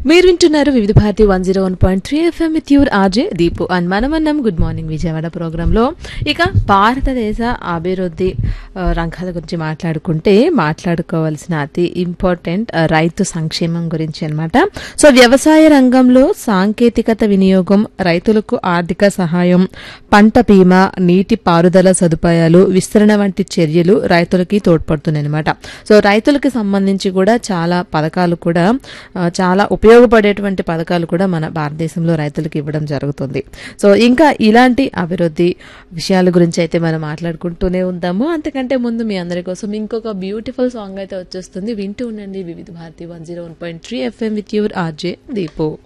మీరు వింటున్నారు Vividh Bharati one zero one point three FM with your RJ Deepu and మనమన్నం good morning Vijayawada ప్రోగ్రాంలో ఇక భారతదేశ అభివృద్ధి ఆ, రంగాల గురించి మాట్లాడుకుంటే మాట్లాడుకోవాల్సిన అతి ఇంపార్టెంట్ ఆ, రైతు సంక్షేమం గురించి అన్నమాట సో వ్యవసాయ రంగంలో సాంకేతికత వినియోగం రైతులకు ఆర్థిక సహాయం పంట బీమా నీటి పారుదల సదుపాయాలు విస్తరణ వంటి చర్యలు రైతులకి తోడ్పడుతున్నాయి అనమాట సో రైతులకి సంబంధించి కూడా చాలా పథకాలు కూడా ఆ, చాలా ఉపయోగపడేటువంటి పథకాలు కూడా మన భారతదేశంలో రైతులకు ఇవ్వడం జరుగుతుంది సో ఇంకా ఇలాంటి అభివృద్ధి విషయాల గురించి అయితే మనం మాట్లాడుకుంటూనే ఉందాము అంతకంటే ముందు మీ అందరి కోసం ఇంకొక బ్యూటిఫుల్ సాంగ్ అయితే వచ్చేస్తుంది వింటూ ఉండండి Vividh Bharati one zero one point three FM with your RJ Deepu